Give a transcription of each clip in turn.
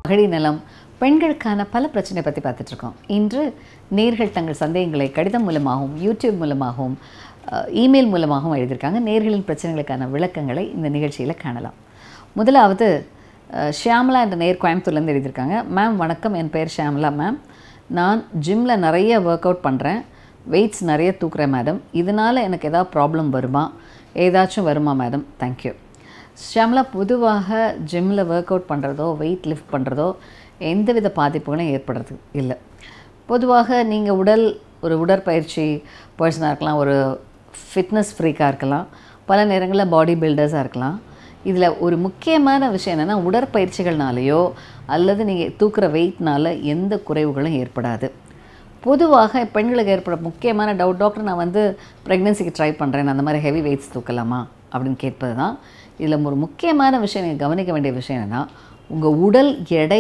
மகளிர் நலம் பெண்களுக்கான பல பிரச்சனை பற்றி பார்த்துட்ருக்கோம் இன்று நேர்கள் தங்கள் சந்தேகங்களை கடிதம் மூலமாகவும் யூடியூப் மூலமாகவும் அஹ், இமெயில் மூலமாகவும் எழுதியிருக்காங்க நேர்களின் பிரச்சனைகளுக்கான விளக்கங்களை இந்த நிகழ்ச்சியில் காணலாம் முதலாவது அஹ், ஷியாமலா என்ற நேர் கோயம்புத்தூர்லேருந்து எழுதியிருக்காங்க மேம் வணக்கம் என் பெயர் ஷியாமலா மேம் நான் ஜிம்மில் நிறைய ஒர்க் அவுட் பண்ணுறேன் வெயிட்ஸ் நிறைய தூக்குறேன் மேடம் இதனால் எனக்கு ஏதாவது ப்ராப்ளம் வருமா ஏதாச்சும் வருமா மேடம் தேங்க்யூ ஷியாமலா பொதுவாக ஜிம்மில் ஒர்க் அவுட் பண்ணுறதோ வெயிட் லிஃப்ட் பண்ணுறதோ எந்தவித பாதிப்புகளும் ஏற்படுறது இல்லை பொதுவாக நீங்கள் உடல் ஒரு உடற்பயிற்சி பர்சனாக இருக்கலாம் ஒரு ஃபிட்னஸ் ஃப்ரீக்காக இருக்கலாம் பல நேரங்களில் பாடி பில்டர்ஸாக இருக்கலாம் இதில் ஒரு முக்கியமான விஷயம் என்னென்னா உடற்பயிற்சிகள்னாலேயோ அல்லது நீங்கள் தூக்குற வெயிட்னால எந்த குறைவுகளும் ஏற்படாது பொதுவாக பெண்களுக்கு ஏற்பட முக்கியமான டவுட் டாக்டர் நான் வந்து ப்ரெக்னென்சிக்கு ட்ரை பண்ணுறேன் அந்த மாதிரி ஹெவி வெயிட்ஸ் தூக்கலாமா அப்படின்னு கேட்பது தான் இதில் ஒரு முக்கியமான விஷயம் நீங்கள் கவனிக்க வேண்டிய விஷயம் என்னென்னா உங்கள் உடல் எடை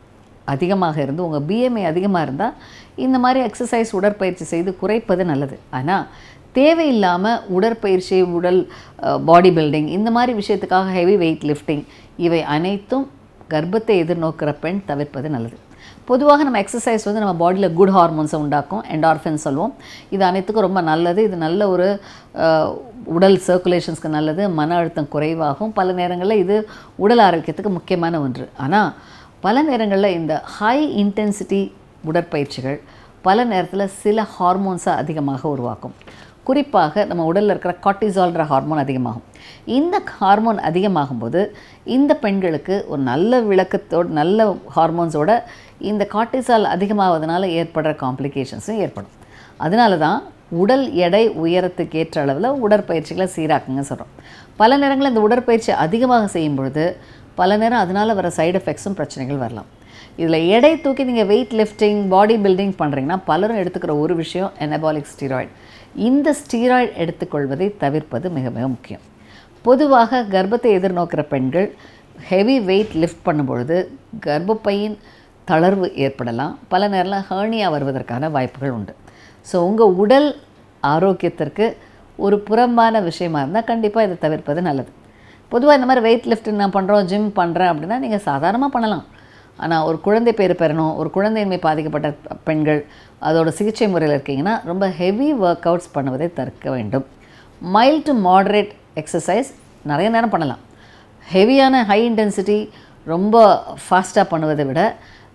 அதிகமாக இருந்து உங்கள் பிஎம்ஐ அதிகமாக இருந்தால் இந்த மாதிரி எக்ஸசைஸ் உடற்பயிற்சி செய்து குறைப்பது நல்லது ஆனால் தேவையில்லாமல் உடற்பயிற்சி உடல் பாடி பில்டிங் இந்த மாதிரி விஷயத்துக்காக ஹெவி வெயிட் லிஃப்டிங் இவை அனைத்தும் கர்ப்பத்தை எதிர்நோக்கிற பெண் தவிர்ப்பது நல்லது பொதுவாக நம்ம எக்ஸசைஸ் வந்து நம்ம பாடியில் குட் ஹார்மோன்ஸை உண்டாக்கும் என்டார்ஃபின் சொல்லுவோம் இது அனைத்துக்கும் ரொம்ப நல்லது இது நல்ல ஒரு அஹ், உடல் சர்க்குலேஷன்ஸ்க்கு நல்லது மன அழுத்தம் குறைவாகும் பல நேரங்களில் இது உடல் ஆரோக்கியத்துக்கு முக்கியமான ஒன்று ஆனால் பல நேரங்களில் இந்த ஹை இன்டென்சிட்டி உடற்பயிற்சிகள் பல நேரத்தில் சில ஹார்மோன்ஸை அதிகமாக உருவாக்கும் குறிப்பாக நம்ம உடலில் இருக்கிற கார்டிசால்ன்ற ஹார்மோன் அதிகமாகும் இந்த ஹார்மோன் அதிகமாகும்போது இந்த பெண்களுக்கு ஒரு நல்ல விளக்கத்தோடு நல்ல ஹார்மோன்ஸோட இந்த கார்டிசால் அதிகமாவதனால ஏற்படுற காம்ப்ளிகேஷன்ஸும் ஏற்படும் அதனால தான் உடல் எடை உயரத்துக்கு ஏற்ற அளவில் உடற்பயிற்சிகளை சீராக்குங்க சொல்கிறோம் பல நேரங்களில் இந்த உடற்பயிற்சி அதிகமாக செய்யும் பொழுது பல நேரம் அதனால் வர சைடு எஃபெக்ட்ஸும் பிரச்சனைகள் வரலாம் இதில் எடை தூக்கி நீங்கள் வெயிட் லிஃப்டிங் பாடி பில்டிங் பண்ணுறீங்கன்னா பலரும் எடுத்துக்கிற ஒரு விஷயம் எனபாலிக் ஸ்டீராய்டு இந்த ஸ்டீராய்டு எடுத்துக்கொள்வதை தவிர்ப்பது மிக மிக முக்கியம் பொதுவாக கர்ப்பத்தை எதிர்நோக்கிற பெண்கள் ஹெவி வெயிட் லிஃப்ட் பண்ணும்பொழுது கர்ப்பப்பையின் தளர்வு ஏற்படலாம் பல நேரம்லாம் ஹேர்னியா வருவதற்கான வாய்ப்புகள் உண்டு ஸோ உங்கள் உடல் ஆரோக்கியத்திற்கு ஒரு புறம்பான விஷயமா இருந்தால் கண்டிப்பாக இதை தவிர்ப்பது நல்லது பொதுவாக இந்த மாதிரி வெயிட் லிஃப்ட் நான் பண்ணுறோம் ஜிம் பண்ணுறேன் அப்படின்னா நீங்கள் சாதாரணமாக பண்ணலாம் ஆனால் ஒரு குழந்தை பேர் பெறணும் ஒரு குழந்தையின்மை பாதிக்கப்பட்ட பெண்கள் அதோட சிகிச்சை முறையில் இருக்கீங்கன்னா ரொம்ப ஹெவி ஒர்க் அவுட்ஸ் பண்ணுவதை தவிர்க்க வேண்டும் மைல்ட் டு மாடரேட் எக்ஸசைஸ் நிறைய நேரம் பண்ணலாம் ஹெவியான ஹை இன்டென்சிட்டி ரொம்ப ஃபாஸ்ட்டாக பண்ணுவதை விட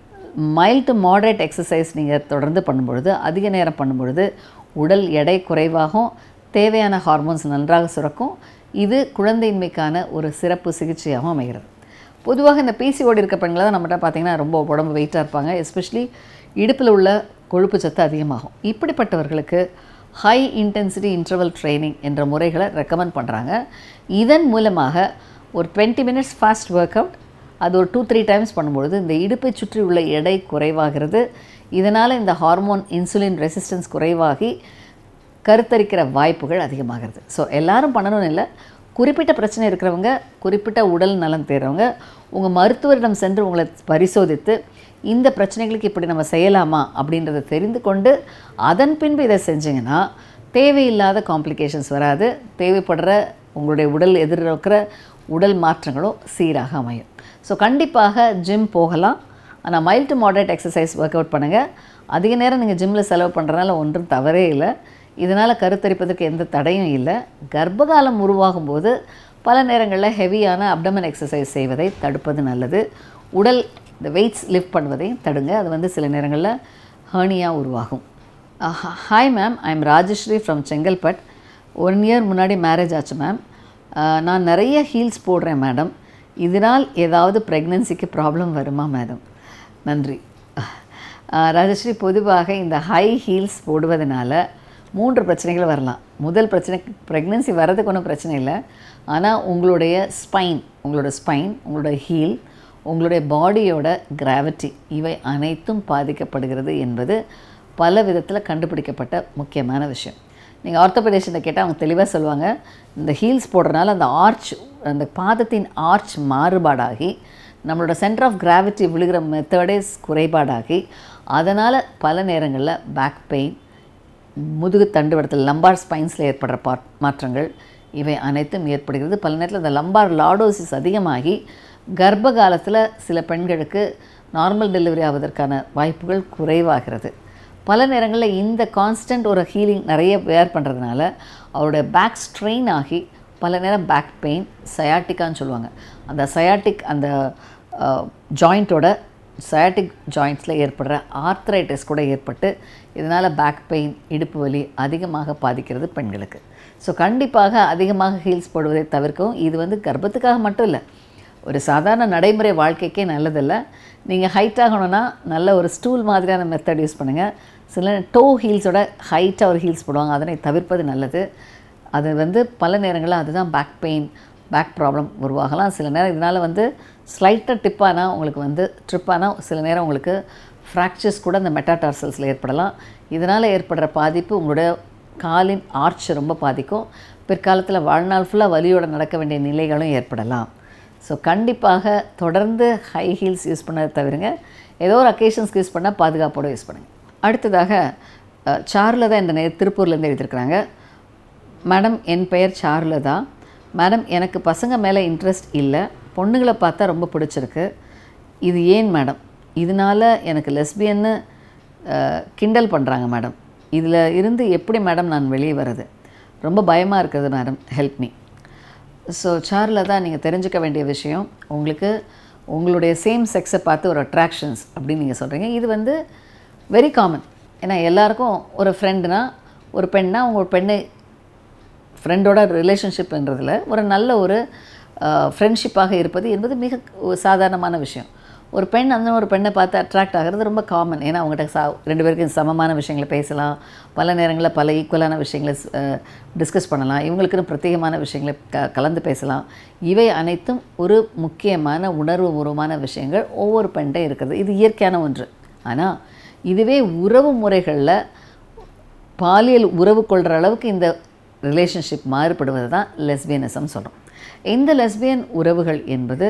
மைல்ட் டு மாடரேட் எக்ஸசைஸ் நீங்கள் தொடர்ந்து பண்ணும்பொழுது அதிக நேரம் பண்ணும்பொழுது உடல் எடை குறைவாகும் தேவையான ஹார்மோன்ஸ் நன்றாக சுரக்கும் இது குழந்தையின்மைக்கான ஒரு சிறப்பு சிகிச்சையாகவும் அமைகிறது பொதுவாக இந்த பிசிஓடி இருக்க பெண்களை தான் நம்மகிட்ட பார்த்தீங்கன்னா ரொம்ப உடம்பு வெயிட்டாக இருப்பாங்க எஸ்பெஷலி இடுப்பில் உள்ள கொழுப்பு சத்து அதிகமாகும் இப்படிப்பட்டவர்களுக்கு ஹை இன்டென்சிட்டி இன்டர்வல் ட்ரைனிங் என்ற முறைகளை ரெக்கமெண்ட் பண்ணுறாங்க இதன் மூலமாக ஒரு twenty minutes fast work out அது ஒரு டூ த்ரீ டைம்ஸ் பண்ணும்பொழுது இந்த இடுப்பை சுற்றி உள்ள எடை குறைவாகிறது இதனால் இந்த ஹார்மோன் இன்சுலின் ரெசிஸ்டன்ஸ் குறைவாகி கருத்தரிக்கிற வாய்ப்புகள் அதிகமாகிறது ஸோ எல்லாரும் பண்ணணும்னு இல்லை குறிப்பிட்ட பிரச்சனை இருக்கிறவங்க குறிப்பிட்ட உடல் நலம் தேர்றவங்க உங்கள் மருத்துவரிடம் சென்று உங்களை பரிசோதித்து இந்த பிரச்சனைகளுக்கு இப்படி நம்ம செய்யலாமா அப்படின்றத தெரிந்து கொண்டு அதன் பின்பு இதை செஞ்சீங்கன்னா தேவையில்லாத காம்ப்ளிகேஷன்ஸ் வராது தேவைப்படுற உங்களுடைய உடல் எதிர்நோக்கிற உடல் மாற்றங்களும் சீராக அமையும் ஸோ கண்டிப்பாக ஜிம் போகலாம் ஆனால் mild moderate exercise work out பண்ணுங்கள் அதிக நேரம் நீங்கள் ஜிம்மில் செலவு பண்ணுறதுனால ஒன்றும் தவறே இல்லை இதனால் கருத்தரிப்பதற்கு எந்த தடையும் இல்லை கர்ப்பகாலம் உருவாகும் போது பல நேரங்களில் ஹெவியான அப்டமன் எக்ஸசைஸ் செய்வதை தடுப்பது நல்லது உடல் இந்த வெயிட்ஸ் லிஃப்ட் பண்ணுவதையும் தடுங்க அது வந்து சில நேரங்களில் ஹேர்னியா உருவாகும் hi ma'am I am Rajashree from Chengalpet one year முன்னாடி மேரேஜ் ஆச்சு மேம் நான் நிறைய ஹீல்ஸ் போடுறேன் மேடம் இதனால் ஏதாவது ப்ரெக்னென்சிக்கு ப்ராப்ளம் வருமா மேடம் நன்றி அஹ், ராஜஸ்ரீ பொதுவாக இந்த ஹை ஹீல்ஸ் போடுவதனால மூன்று பிரச்சனைகள் வரலாம் முதல் பிரச்சனை ப்ரெக்னென்சி வர்றதுக்கு ஒன்றும் பிரச்சனை இல்லை ஆனால் உங்களுடைய ஸ்பைன் உங்களோட ஸ்பைன் உங்களோட ஹீல் உங்களுடைய பாடியோட கிராவிட்டி இவை அனைத்தும் பாதிக்கப்படுகிறது என்பது பல விதத்தில் கண்டுபிடிக்கப்பட்ட முக்கியமான விஷயம் நீங்கள் ஆர்த்தோபெடிஷனை கேட்டால் அவங்க தெளிவாக சொல்லுவாங்க இந்த ஹீல்ஸ் போடுறதுனால அந்த ஆர்ச் அந்த பாதத்தின் ஆர்ச் மாறுபாடாகி நம்மளோட சென்டர் ஆஃப் கிராவிட்டி விழுகிற மெத்தடே குறைபாடாகி அதனால் பல நேரங்களில் பேக் பெயின் முதுகு தண்டுவடத்தில் லம்பார் ஸ்பைன்ஸில் ஏற்படுற பா மாற்றங்கள் இவை அனைத்தும் ஏற்படுகிறது பல நேரத்தில் இந்த லம்பார் லாடோசிஸ் அதிகமாகி கர்ப்ப காலத்தில் சில பெண்களுக்கு நார்மல் டெலிவரி ஆவதற்கான வாய்ப்புகள் குறைவாகிறது பல நேரங்களில் இந்த கான்ஸ்டன்ட் ஒரு ஹீலிங் நிறைய வேர் பண்ணுறதுனால அவருடைய பேக் ஸ்ட்ரெயின் ஆகி பல நேரம் பேக் பெயின் சயாட்டிக்கான்னு சொல்லுவாங்க அந்த சயாட்டிக் அந்த ஜாயிண்ட்டோட சயாட்டிக் ஜாயிண்ட்ஸில் ஏற்படுற ஆர்த்ரைட்டிஸ் கூட ஏற்பட்டு இதனால் பேக் பெயின் இடுப்பு வலி அதிகமாக பாதிக்கிறது பெண்களுக்கு ஸோ கண்டிப்பாக அதிகமாக ஹீல்ஸ் போடுவதை தவிர்க்கவும் இது வந்து கர்ப்பத்துக்காக மட்டும் இல்லை ஒரு சாதாரண நடைமுறை வாழ்க்கைக்கே நல்லதில்லை நீங்கள் ஹைட் ஆகணும்னா நல்ல ஒரு ஸ்டூல் மாதிரியான மெத்தட் யூஸ் பண்ணுங்கள் சில டோ ஹீல்ஸோட ஹைட்டாக ஒரு ஹீல்ஸ் போடுவாங்க அதனை தவிர்ப்பது நல்லது அது வந்து பல நேரங்களில் அதுதான் பேக் பெயின் பேக் ப்ராப்ளம் உருவாகலாம் சில நேரம் இதனால் வந்து ஸ்லைட்டாக டிப்பானா உங்களுக்கு வந்து ட்ரிப்பானா சில நேரம் உங்களுக்கு ஃப்ராக்சர்ஸ் கூட அந்த மெட்டாடார்சல்ஸில் ஏற்படலாம் இதனால் ஏற்படுற பாதிப்பு உங்களுடைய காலின் ஆர்ச் ரொம்ப பாதிக்கும் பிற்காலத்தில் வாழ்நாள் ஃபுல்லாக வலியோட நடக்க வேண்டிய நிலைகளும் ஏற்படலாம் ஸோ கண்டிப்பாக தொடர்ந்து ஹை ஹீல்ஸ் யூஸ் பண்ணதை தவிருங்க ஏதோ ஒரு அக்கேஷன்ஸ்க்கு யூஸ் பண்ணால் பாதுகாப்போடு யூஸ் பண்ணுங்கள் அடுத்ததாக அஹ், சாருலதா என்ற நேர் திருப்பூர்லேருந்து எழுதியிருக்கிறாங்க மேடம் என் பெயர் சாருலதா மேடம் எனக்கு பசங்க மேலே இன்ட்ரெஸ்ட் இல்லை பொண்ணுங்களை பார்த்தா ரொம்ப பிடிச்சிருக்கு இது ஏன் மேடம் இதனால் எனக்கு லெஸ்பியன்னு அஹ், கிண்டல் பண்ணுறாங்க மேடம் இதில் இருந்து எப்படி மேடம் நான் வெளியே வர்றது ரொம்ப பயமாக இருக்குது மேடம் ஹெல்ப் மீ ஸோ சாரில் தான் நீங்கள் தெரிஞ்சுக்க வேண்டிய விஷயம் உங்களுக்கு உங்களுடைய சேம் செக்ஸை பார்த்து ஒரு அட்ராக்ஷன்ஸ் அப்படின்னு நீங்கள் சொல்கிறீங்க இது வந்து வெரி காமன் ஏன்னா எல்லாருக்கும் ஒரு ஃப்ரெண்டுனா ஒரு பெண்ணா உங்கள் பெண்ணை ஃப்ரெண்டோட ரிலேஷன்ஷிப்ன்றதில் ஒரு நல்ல ஒரு ஃப்ரெண்ட்ஷிப்பாக இருப்பது என்பது மிக ஒரு சாதாரணமான விஷயம் ஒரு பெண் அந்த ஒரு பெண்ணை பார்த்து அட்ராக்ட் ஆகிறது ரொம்ப காமன் ஏன்னா அவங்ககிட்ட சா ரெண்டு பேருக்கும் சமமான விஷயங்களை பேசலாம் பல நேரங்களில் பல ஈக்குவலான விஷயங்களை டிஸ்கஸ் பண்ணலாம் இவங்களுக்குன்னு பிரத்யேகமான விஷயங்களை க கலந்து பேசலாம் இவை அனைத்தும் ஒரு முக்கியமான உணர்வு பூர்வமான விஷயங்கள் ஒவ்வொரு பெண்கிட்ட இருக்கிறது இது இயற்கையான ஒன்று ஆனால் இதுவே உறவு முறைகளில் பாலியல் உறவு கொள்கிற அளவுக்கு இந்த ரிலேஷன்ஷிப் மாறுபடுவது தான் லெஸ்பியனிசம் சொல்கிறோம் இந்த லெஸ்பியன் உறவுகள் என்பது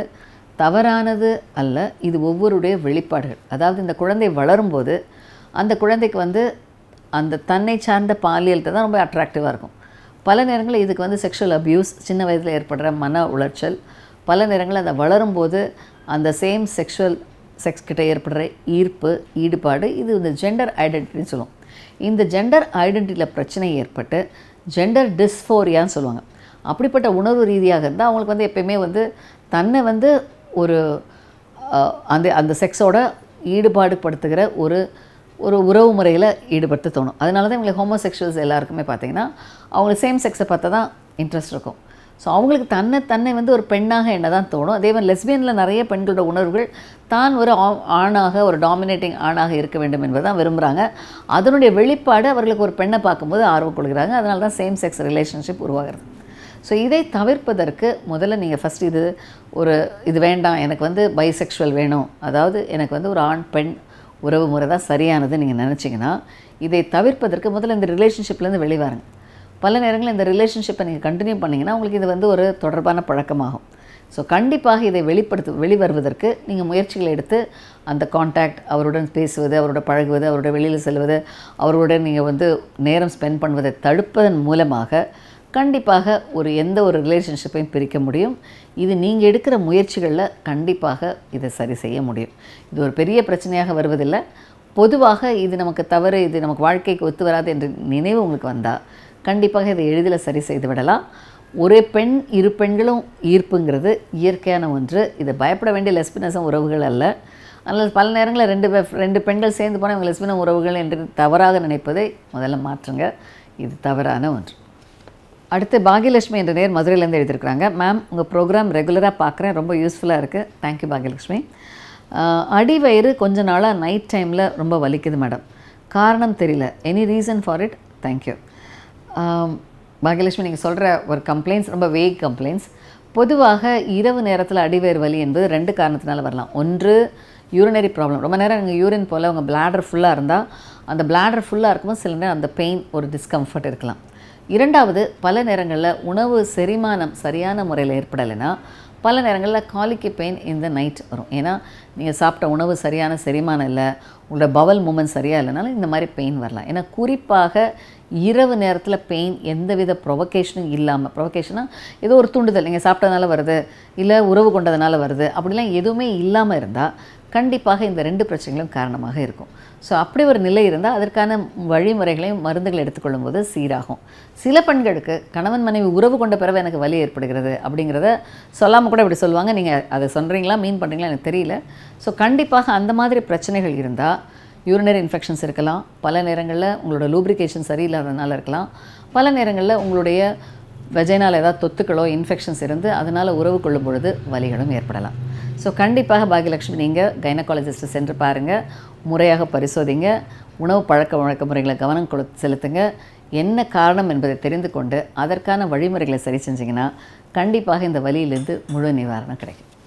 தவறானது அல்ல இது ஒவ்வொருடைய வெளிப்பாடுகள் அதாவது இந்த குழந்தை வளரும்போது அந்த குழந்தைக்கு வந்து அந்த தன்னை சார்ந்த பாலியல்கிட்ட தான் ரொம்ப அட்ராக்டிவாக இருக்கும் பல நேரங்களில் இதுக்கு வந்து செக்ஷுவல் அப்யூஸ் சின்ன வயதில் ஏற்படுற மன உளைச்சல் பல நேரங்களில் அதை வளரும்போது அந்த சேம் செக்ஷுவல் செக்ஸ் கிட்ட ஏற்படுற ஈர்ப்பு ஈடுபாடு இது இந்த ஜெண்டர் ஐடென்டிட்டின்னு சொல்லுவோம் இந்த ஜெண்டர் ஐடென்டிட்டியில் பிரச்சனை ஏற்பட்டு ஜெண்டர் டிஸ்ஃபோரியான்னு சொல்லுவாங்க அப்படிப்பட்ட உணர்வு ரீதியாக இருந்தால் அவங்களுக்கு வந்து எப்பயுமே வந்து தன்னை வந்து ஒரு அஹ், அந்த அந்த செக்ஸோட ஈடுபாடு படுத்துகிற ஒரு ஒரு உறவு முறையில் ஈடுபடுத்த தோணும் அதனால தான் இவங்களுக்கு ஹோமோசெக்ஷுவல்ஸ் எல்லாருக்குமே பார்த்தீங்கன்னா அவங்களுக்கு சேம் செக்ஸை பார்த்தா தான் இன்ட்ரெஸ்ட் இருக்கும் ஸோ அவங்களுக்கு தன்னை தன்னை வந்து ஒரு பெண்ணாக என்ன தான் தோணும் அதே மாதிரி லெஸ்பியனில் நிறைய பெண்களோட உணர்வுகள் தான் ஒரு ஆ- ஆணாக ஒரு டாமினேட்டிங் ஆணாக இருக்க வேண்டும் என்பதை தான் விரும்புகிறாங்க அதனுடைய வெளிப்பாடு அவர்களுக்கு ஒரு பெண்ணை பார்க்கும்போது ஆர்வம் கொள்கிறாங்க அதனால தான் சேம் செக்ஸ் ரிலேஷன்ஷிப் உருவாகிறது ஸோ இதை தவிர்ப்பதற்கு முதல்ல நீங்கள் ஃபஸ்ட் இது ஒரு இது வேண்டாம் எனக்கு வந்து பைசெக்ஷுவல் வேணும் அதாவது எனக்கு வந்து ஒரு ஆண் பெண் உறவு முறை தான் சரியானது நீங்கள் நினச்சிங்கன்னா இதை தவிர்ப்பதற்கு முதல்ல இந்த ரிலேஷன்ஷிப்லேருந்து வெளிவாருங்க பல நேரங்களில் இந்த ரிலேஷன்ஷிப்பை நீங்கள் கண்டினியூ பண்ணிங்கன்னா உங்களுக்கு இது வந்து ஒரு தொடர்பான பழக்கமாகும் ஸோ கண்டிப்பாக இதை வெளிப்படுத்து வெளிவருவதற்கு நீங்கள் முயற்சிகள் எடுத்து அந்த காண்டாக்ட் அவருடன் பேசுவது அவரோட பழகுவது அவரோட வெளியில் செல்வது அவருடன் நீங்கள் வந்து நேரம் ஸ்பெண்ட் பண்ணுவதை தடுப்பதன் மூலமாக கண்டிப்பாக ஒரு எந்த ஒரு ரிலேஷன்ஷிப்பையும் பிரிக்க முடியும் இது நீங்கள் எடுக்கிற முயற்சிகளில் கண்டிப்பாக இதை சரி செய்ய முடியும் இது ஒரு பெரிய பிரச்சனையாக வருவதில்லை பொதுவாக இது நமக்கு தவறு இது நமக்கு வாழ்க்கைக்கு ஒத்து வராது என்ற நினைவு உங்களுக்கு வந்தால் கண்டிப்பாக இதை எளிதில் சரி செய்து விடலாம் ஒரே பெண் இரு பெண்களும் ஈர்ப்புங்கிறது இயற்கையான ஒன்று இது பயப்பட வேண்டிய லெஸ்பினசம் உறவுகள் அல்ல அதனால் பல நேரங்களில் ரெண்டு பே- ரெண்டு பெண்கள் சேர்ந்து போனால் இவங்க லெஸ்பின உறவுகள் என்று தவறாக நினைப்பதை முதல்ல மாற்றுங்க இது தவறான ஒன்று அடுத்து பாகியலட்சுமி என்ற நேர் மதுரையிலேருந்து எழுதியிருக்கிறாங்க மேம் உங்கள் ப்ரோக்ராம் ரெகுலராக பார்க்குறேன் ரொம்ப யூஸ்ஃபுல்லாக இருக்குது தேங்க்யூ பாகியலட்சுமி ஆஹ், அடிவயிறு கொஞ்ச நாளாக நைட் டைமில் ரொம்ப வலிக்குது மேடம் காரணம் தெரியல any reason for it thank you Bhagyalakshmi நீங்கள் சொல்கிற ஒரு கம்ப்ளைண்ட்ஸ் ரொம்ப வேக் கம்ப்ளைண்ட்ஸ் பொதுவாக இரவு நேரத்தில் அடிவயிறு வலி என்பது ரெண்டு காரணத்தினால வரலாம் ஒன்று யூரினரி ப்ராப்ளம் ரொம்ப நேரம் நீங்கள் யூரின் போல் உங்கள் bladder ஃபுல்லாக இருந்தால் அந்த bladder ஃபுல்லாக இருக்கும்போது சில நேரம் அந்த பெயின் ஒரு டிஸ்கம்ஃபர்ட் இருக்கலாம் இரண்டாவது பல நேரங்களில் உணவு செரிமானம் சரியான முறையில் ஏற்படலைன்னா பல நேரங்களில் காலிக்கு பெயின் இந்த நைட் வரும் ஏன்னா நீங்கள் சாப்பிட்ட உணவு சரியான செரிமானம் இல்லை உங்களோட பவல் மூமெண்ட் சரியாக இல்லைனாலும் இந்த மாதிரி பெயின் வரலாம் ஏன்னா குறிப்பாக இரவு நேரத்தில் பெயின் எந்தவித ப்ரொவகேஷனும் இல்லாமல் ப்ரொவகேஷனா ஏதோ ஒரு தூண்டுதல் நீங்கள் சாப்பிட்டதுனால வருது இல்லை உறவு கொண்டதுனால வருது அப்படிலாம் எதுவுமே இல்லாமல் இருந்தால் கண்டிப்பாக இந்த ரெண்டு பிரச்சனைகளும் காரணமாக இருக்கும் ஸோ அப்படி ஒரு நிலை இருந்தால் அதற்கான வழிமுறைகளையும் மருந்துகள் எடுத்துக்கொள்ளும் போது சீராகும் சில பெண்களுக்கு கணவன் மனைவி உறவு கொண்ட பிறகு எனக்கு வலி ஏற்படுகிறது அப்படிங்கிறத சொல்லாமல் கூட இப்படி சொல்லுவாங்க நீங்கள் அதை சொல்கிறீங்களா மீன் பண்ணுறீங்களா எனக்கு தெரியல ஸோ கண்டிப்பாக அந்த மாதிரி பிரச்சனைகள் இருந்தால் யூரினரி இன்ஃபெக்ஷன்ஸ் இருக்கலாம் பல நேரங்களில் உங்களோட லூப்ரிகேஷன் சரியில்லாததுனால இருக்கலாம் பல நேரங்களில் உங்களுடைய வெஜைனால் ஏதாவது தொத்துக்களோ இன்ஃபெக்ஷன்ஸ் இருந்து அதனால் உறவு கொள்ளும் பொழுது வலிகளும் ஏற்படலாம் ஸோ கண்டிப்பாக பாகியலட்சுமி நீங்கள் கைனகாலஜிஸ்ட்டை சென்று பாருங்கள் முறையாக பரிசோதிங்க உணவு பழக்க வழக்க முறைகளை கவனம் கொடு செலுத்துங்க என்ன காரணம் என்பதை தெரிந்து கொண்டு அதற்கான வழிமுறைகளை சரி செஞ்சிங்கன்னா கண்டிப்பாக இந்த வலியிலிருந்து முழு நிவாரணம் கிடைக்கும்